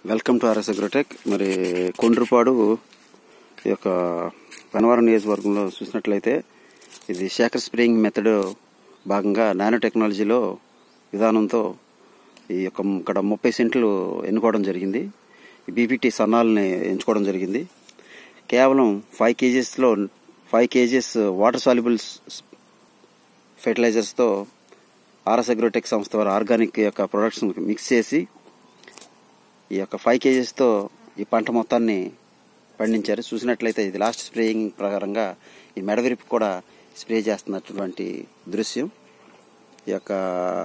welcome to RS Agrotech మరి కొండ్రుపాడు ఈ యొక్క పనవరం నియోజకవర్గంలో చూసినట్లయితే ఇది శేఖర్ స్ప్రేయింగ్ మెథడ్ భాగంగా నానో టెక్నాలజీలో విధానంతో ఈ యొక్క ఇక్కడ ముప్పై సెంట్లు ఎన్నుకోవడం జరిగింది ఈ బీపీటీ సన్నాలని ఎంచుకోవడం జరిగింది కేవలం ఫైవ్ కేజెస్లో ఫైవ్ కేజెస్ వాటర్ సాల్యుబుల్స్ ఫెర్టిలైజర్స్తో ఆర్ఎస్ అగ్రోటెక్ సంస్థ వారు ఆర్గానిక్ యొక్క ప్రొడక్ట్స్ మిక్స్ చేసి ఈ యొక్క ఫైవ్ కేజెస్తో ఈ పంట మొత్తాన్ని పండించారు చూసినట్లయితే ఇది లాస్ట్ స్ప్రేయింగ్ ప్రకారంగా ఈ మెడవిరిపి కూడా స్ప్రే చేస్తున్నటువంటి దృశ్యం ఈ యొక్క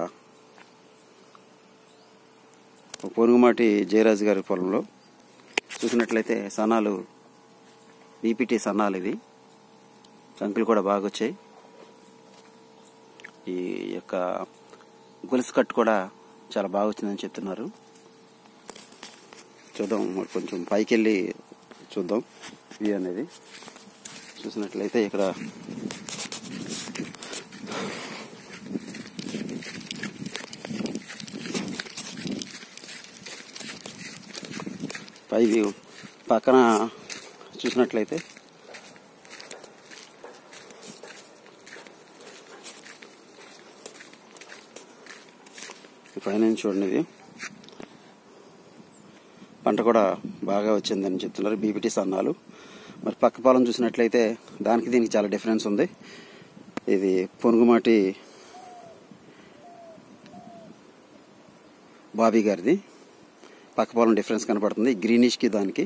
పొరుగుమాటి జయరాజు గారి పొలంలో చూసినట్లయితే సన్నాలు బీపీటీ సన్నాలు ఇది చంకులు కూడా బాగా వచ్చాయి ఈ యొక్క గొలుసు కట్టు కూడా చాలా బాగా వచ్చిందని చెప్తున్నారు చూద్దాం మరి కొంచెం పైకి వెళ్ళి చూద్దాం వ్యూ అనేది చూసినట్లయితే ఇక్కడ పై వ్యూ పక్కన చూసినట్లయితే పైన చూడండి ఇది పంట కూడా బాగా వచ్చిందని చెప్తున్నారు బీపీటీ సన్నాలు మరి పక్క పొలం చూసినట్లయితే దానికి దీనికి చాలా డిఫరెన్స్ ఉంది ఇది పొనుగుమాటి బాబీ గారిది పక్క పొలం డిఫరెన్స్ కనపడుతుంది గ్రీనిష్కి దానికి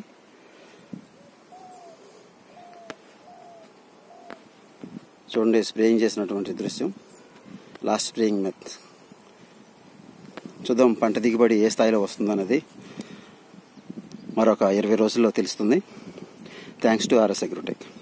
చూడండి స్ప్రేయింగ్ చేసినటువంటి దృశ్యం లాస్ట్ స్ప్రేయింగ్ మెత్ చూద్దాం పంట దిగుబడి ఏ స్థాయిలో వస్తుందన్నది మరొక ఇరవై రోజుల్లో తెలుస్తుంది థ్యాంక్స్ టు ఆర్ఎస్ అగ్రోటెక్